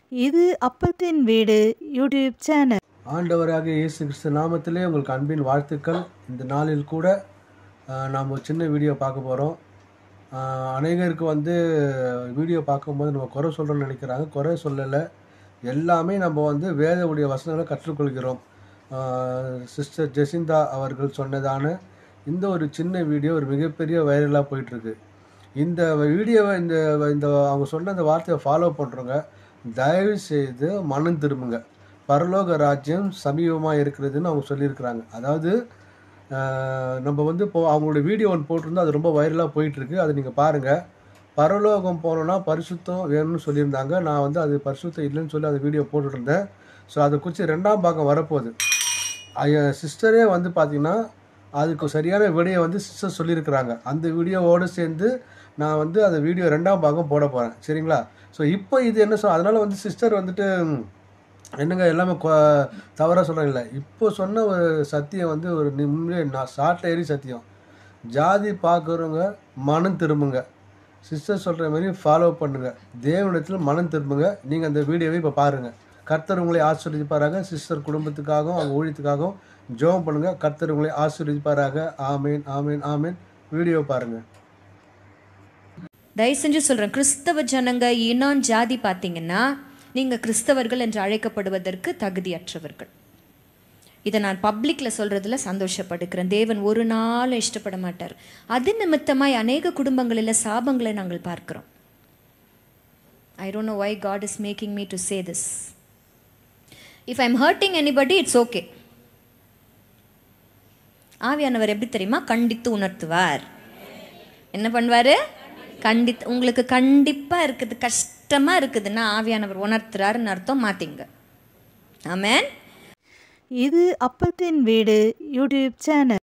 இது அப்பத்தின் வீடு YouTube channel ஆண்டவராக இயேசு கிறிஸ்து நாமத்திலே உங்களுக்கு அன்பின் வாழ்த்துக்கள் இந்த நாளில் கூட ஆஹ், நாம் ஒரு சின்ன வீடியோ பார்க்க போகிறோம் அநேகருக்கு வந்து வீடியோ பார்க்கும்போது நம்ம குறை சொல்கிறோம்னு நினைக்கிறாங்க குறை சொல்லலை எல்லாமே நம்ம வந்து வேதவுடைய வசனங்களை கற்றுக்கொள்கிறோம் சிஸ்டர் ஜெசிந்தா அவர்கள் சொன்னதான இந்த ஒரு சின்ன வீடியோ ஒரு மிகப்பெரிய வைரலாக போயிட்டுருக்கு இந்த வீடியோவை இந்த இந்த அவங்க சொன்ன அந்த வார்த்தையை ஃபாலோ பண்ணுறவங்க தயவு செய்து மனம் திரும்புங்க பரலோக ராஜ்யம் சமீபமாக இருக்கிறதுன்னு அவங்க சொல்லியிருக்கிறாங்க அதாவது ஆஹ், நம்ம வந்து இப்போ அவங்களோட வீடியோ ஒன்று போட்டிருந்தா அது ரொம்ப வைரலாக போயிட்டுருக்கு அதை நீங்கள் பாருங்கள் பரலோகம் போனோன்னா பரிசுத்தம் வேணும்னு சொல்லியிருந்தாங்க நான் வந்து அது பரிசுத்தம் இல்லைன்னு சொல்லி அந்த வீடியோ போட்டுருந்தேன் ஸோ அதை குறித்து ரெண்டாம் பாகம் வரப்போகுது சிஸ்டரே வந்து பார்த்தீங்கன்னா அதுக்கு சரியான விடையை வந்து சிஸ்டர் சொல்லியிருக்கிறாங்க அந்த வீடியோவோடு சேர்ந்து நான் வந்து அந்த வீடியோ ரெண்டாம் பாகம் போட போகிறேன் சரிங்களா ஸோ இப்போ இது என்ன சொல் அதனால் வந்து சிஸ்டர் வந்துட்டு ம், என்னங்க எல்லாமே தவறாக சொல்கிறேன் இல்லை இப்போ சொன்ன ஒரு சத்தியம் வந்து ஒரு நிம்மதியே நான் ஷார்ட் ஏறி சத்தியம் ஜாதி பார்க்குறவங்க மனம் திரும்புங்க சிஸ்டர் சொல்கிற மாதிரி ஃபாலோ பண்ணுங்க தேவனிடத்தில் மனம் திரும்புங்க நீங்கள் அந்த வீடியோவை இப்போ பாருங்கள் கர்த்தர் உங்களை ஆசீர்வதிப்பாராக சிஸ்டர் குடும்பத்துக்காகவும் அவங்க ஊழியத்துக்காகவும் ஜெபம் பண்ணுங்க கர்த்தர் உங்களை ஆசீர்வதிப்பாராக ஆமேன் ஆமேன் ஆமேன் வீடியோ பாருங்கள் தயவு செஞ்சு சொல்கிறேன் கிறிஸ்தவ ஜனங்க இனம் ஜாதி பார்த்தீங்கன்னா நீங்கள் கிறிஸ்தவர்கள் என்று அழைக்கப்படுவதற்கு தகுதியற்றவர்கள் இதை நான் பப்ளிக்கில் சொல்கிறதுல சந்தோஷப்படுகிறேன் தேவன் ஒரு நாளும் இஷ்டப்பட மாட்டார் அது நிமித்தமாய் அநேக குடும்பங்களில் சாபங்களை நாங்கள் பார்க்கிறோம் I don't know why God is making me to say this if I am hurting anybody it's okay ஆவியானவர் எப்படி தெரியுமா கண்டித்து உணர்த்துவார் என்ன பண்ணுவார் கண்டித்து உங்களுக்கு கண்டிப்பாக இருக்குது கஷ்டமாக இருக்குதுன்னா ஆவியானவர் உணர்த்துறாருன்னு அர்த்தம் மாற்றிங்க ஆமென் இது அப்பத்தின் வீடு யூடியூப் சேனல்